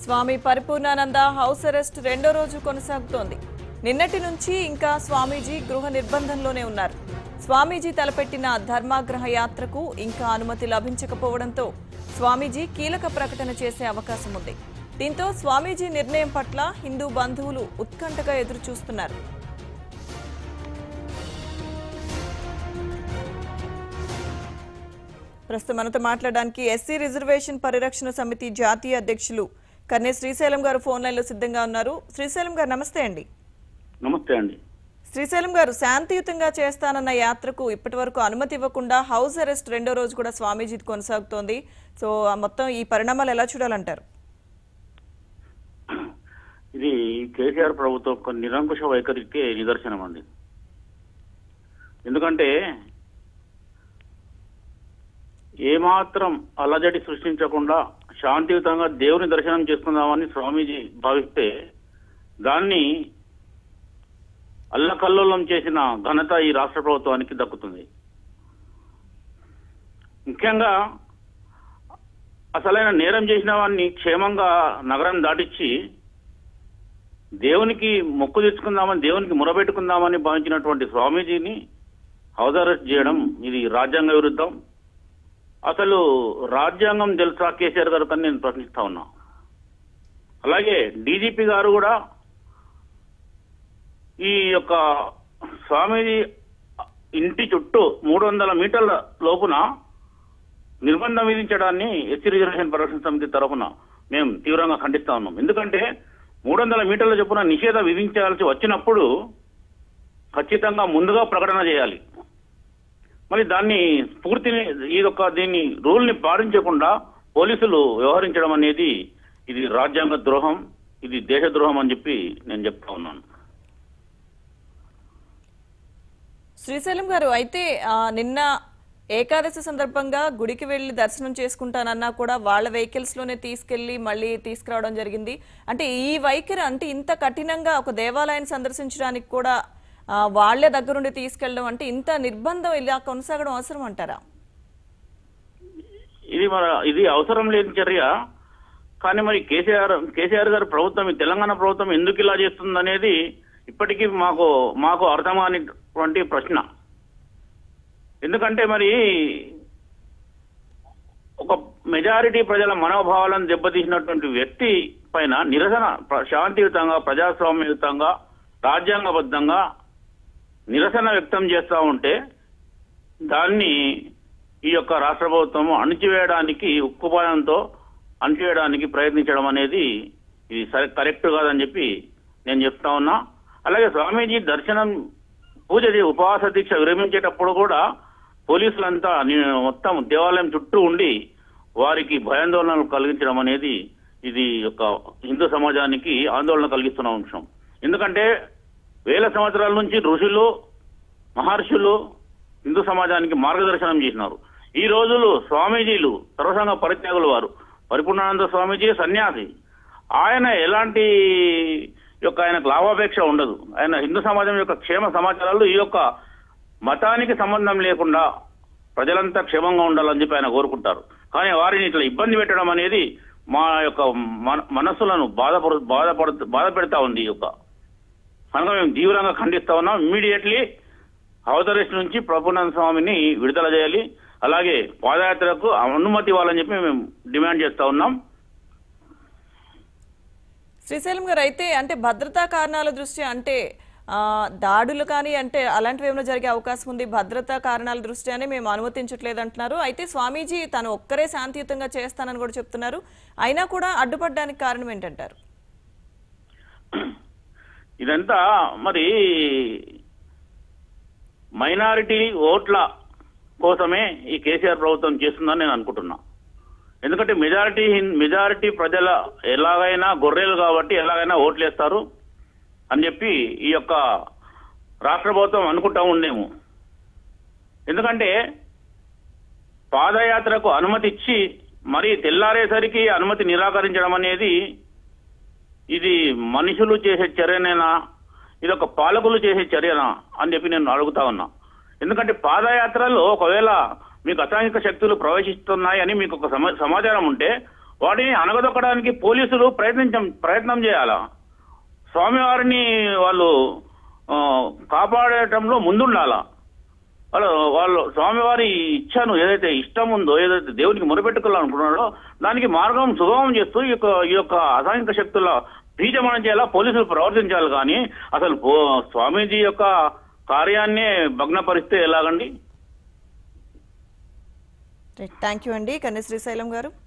స్వామి Paripoornananda house arrest రెండో రోజు కొనసాగుతోంది నిన్నటి నుంచి ఇంకా స్వామీజీ గృహ నిర్బంధంలోనే ఉన్నారు స్వామీజీ తలపెట్టిన ధర్మాగ్రహ యాత్రకు ఇంకా అనుమతి లభించకపోవడంతో స్వామీజీ కీలక ప్రకటన చేసే అవకాశం ఉంది దీంతో స్వామీజీ నిర్ణయం పట్ల హిందూ బంధువులు ఉత్కంఠగా ఎదురు చూస్తున్నారు ప్రస్తుతం మనతో మాట్లాడడానికి ఎస్సీ రిజర్వేషన్ పరిరక్షణ సమితి జాతీయ అధ్యక్షులు కన్నే శ్రీశైలం గారు ఫోన్ లైన్లో సిద్ధంగా ఉన్నారు శ్రీశైలం గారు నమస్తే అండి నమస్తే అండి శ్రీశైలం గారు శాంతియుతంగా చేస్తానన్న యాత్రకు ఇప్పటి వరకు అనుమతి ఇవ్వకుండా హౌస్ అరెస్ట్ రెండో రోజు కూడా స్వామీజీ కొనసాగుతోంది సో ఆ మొత్తం ఈ పరిణామాలు ఎలా చూడాలంటారు ఇది కేసీఆర్ ప్రభుత్వం ఒక నిరంకుశ వైఖరికి నిదర్శనం అండి ఎందుకంటే ఏమాత్రం అలజడి సృష్టించకుండా శాంతియుతంగా దేవుని దర్శనం చేసుకుందామని స్వామీజీ భావిస్తే దాన్ని అల్లకల్లోలం చేసిన ఘనత ఈ రాష్ట్ర ప్రభుత్వానికి దక్కుతుంది ముఖ్యంగా అసలైన నేరం చేసిన వాడిని క్షేమంగా నగరం దాటిచ్చి దేవునికి మొక్కు తెచ్చుకుందామని దేవునికి మురబెట్టుకుందామని భావించినటువంటి స్వామీజీని హౌస్ అరెస్ట్ చేయడం ఇది రాజ్యాంగ విరుద్ధం అసలు రాజ్యాంగం తెలుసా కేసీఆర్ గారు కానీ నేను ప్రశ్నిస్తా ఉన్నా అలాగే డీజీపీ గారు కూడా ఈ యొక్క స్వామీజీ ఇంటి చుట్టూ మూడు వందల మీటర్ల లోపున నిర్బంధం విధించడాన్ని ఎస్సీ రిజర్వేషన్ పరిరక్షణ సమితి తరఫున మేము తీవ్రంగా ఖండిస్తా ఉన్నాం ఎందుకంటే మూడు వందల మీటర్ల చొప్పున నిషేధ విధించాల్సి వచ్చినప్పుడు ఖచ్చితంగా ముందుగా ప్రకటన చేయాలి మరి దాన్ని స్ఫూర్తిని ఈ యొక్క దీన్ని రూల్ ని పాటించకుండా పోలీసులు వ్యవహరించడం అనేది ఇది రాజ్యాంగ ద్రోహం ఇది దేశ ద్రోహం అని చెప్పి నేను చెప్తా ఉన్నాను శ్రీశైలం గారు అయితే ఆ, నిన్న ఏకాదశి సందర్భంగా గుడికి వెళ్లి దర్శనం చేసుకుంటానన్నా కూడా వాళ్ళ వెహికల్స్ లోనే తీసుకెళ్లి మళ్ళీ తీసుకురావడం జరిగింది అంటే ఈ వైఖరి అంటే ఇంత కఠినంగా ఒక దేవాలయాన్ని సందర్శించడానికి కూడా ఆ, వాళ్ళే దగ్గరుండి తీసుకెళ్ళడం అంటే ఇంత నిర్బంధం ఇలా కొనసాగడం అవసరం అంటారా ఇది మన ఇది అవసరం లేని చర్య కానీ మరి కేసీఆర్ కేసీఆర్ గారి ప్రభుత్వం ఈ తెలంగాణ ప్రభుత్వం ఎందుకు ఇలా చేస్తుంది అనేది ఇప్పటికీ మాకు మాకు అర్థం కానిటువంటి ప్రశ్న ఎందుకంటే మరి ఒక మెజారిటీ ప్రజల మనోభావాలను దెబ్బతీసినటువంటి వ్యక్తి పైన నిరసన ప్ర- శాంతియుతంగా ప్రజాస్వామ్యయుతంగా రాజ్యాంగబద్ధంగా నిరసన వ్యక్తం చేస్తూ ఉంటే దాన్ని ఈ యొక్క రాష్ట్ర ప్రభుత్వం అణిచివేయడానికి ఉక్కుపాయంతో అణిచివేయడానికి ప్రయత్నించడం అనేది ఇది సరే కరెక్ట్ కాదని చెప్పి నేను చెప్తా ఉన్నా అలాగే స్వామీజీ దర్శనం పూజ చే- ఉపవాస దీక్ష విరమించేటప్పుడు కూడా పోలీసులంతా ని- మొత్తం దేవాలయం చుట్టూ ఉండి వారికి భయాందోళనలు కలిగించడం అనేది ఇది ఒక హిందూ సమాజానికి ఆందోళన కలిగిస్తున్న అంశం ఎందుకంటే వేల సంవత్సరాల నుంచి ఋషులు మహర్షులు హిందూ సమాజానికి మార్గదర్శనం చేసినారు ఈ రోజులు స్వామీజీలు సర్వసంగ పరిత్యాగులు వారు పరిపూర్ణానంద స్వామీజీ సన్యాసి ఆయన ఎలాంటి యొక్క ఆయనకు లాభాపేక్ష ఉండదు ఆయన హిందూ సమాజం యొక్క క్షేమ సమాచారాలు ఈ యొక్క మతానికి సంబంధం లేకుండా ప్రజలంతా క్షేమంగా ఉండాలని చెప్పి ఆయన కోరుకుంటారు కానీ వారిని ఇట్లా ఇబ్బంది పెట్టడం అనేది మా యొక్క మన- మనస్సులను బాధపడు బాధపడు బాధ పెడతా ఉంది ఈ యొక్క కనుక మేము తీవ్రంగా ఖండిస్తా ఉన్నాం ఇమ్మీడియట్లీ హౌస్ అరెస్ట్ నుంచి ప్రభునంద స్వామిని విడుదల చేయాలి అలాగే పాదయాత్రకు అనుమతి ఇవ్వాలని చెప్పి మేము డిమాండ్ చేస్తా ఉన్నాం శ్రీశైలం గారు అయితే అంటే భద్రతా కారణాల దృష్ట్యా అంటే ఆ, దాడులు కానీ అంటే అలాంటివి ఏమైనా జరిగే అవకాశం ఉంది భద్రతా కారణాల దృష్ట్యానే మేము అనుమతించట్లేదు అంటున్నారు అయితే స్వామీజీ తను ఒక్కరే శాంతియుతంగా చేస్తానని కూడా చెప్తున్నారు అయినా కూడా అడ్డుపడడానికి కారణం ఏంటంటారు ఇదంతా మరి మైనారిటీ ఓట్ల కోసమే ఈ కేసీఆర్ ప్రభుత్వం చేస్తుందని నేను అనుకుంటున్నా ఎందుకంటే మెజారిటీ మెజారిటీ ప్రజల ఎలాగైనా గొర్రెలు కాబట్టి ఎలాగైనా ఓట్లేస్తారు అని చెప్పి ఈ యొక్క రాష్ట్ర ప్రభుత్వం అనుకుంటా ఉండేమో ఎందుకంటే పాదయాత్రకు అనుమతి ఇచ్చి మరి తెల్లారేసరికి అనుమతి నిరాకరించడం అనేది ఇది మనుషులు చేసే చర్యనేనా ఇది ఒక పాలకులు చేసే చర్యనా అని చెప్పి నేను అడుగుతా ఉన్నా ఎందుకంటే పాదయాత్రలో ఒకవేళ మీకు అసాంఘిక శక్తులు ప్రవేశిస్తున్నాయని మీకు ఒక సమా- సమాచారం ఉంటే వాటిని అనగదొక్కడానికి పోలీసులు ప్రయత్నించం ప్రయత్నం చేయాలా స్వామివారిని వాళ్ళు ఆ, కాపాడటంలో ముందుండాలా వాళ్ళు వాళ్ళు స్వామివారి ఇచ్ఛను ఏదైతే ఇష్టం ఉందో ఏదైతే దేవునికి మొరపెట్టుకోవాలనుకున్నాడో దానికి మార్గం సుగమం చేస్తూ ఈ యొక్క ఈ యొక్క అసాంఘిక శక్తుల బీజమనం చేయాలా పోలీసులు ప్రవర్తించాలి కానీ అసలు పో- స్వామీజీ యొక్క కార్యాన్నే భగ్నపరిస్తే ఎలాగండి థ్యాంక్ యూ అండి కన్య శ్రీశైలం గారు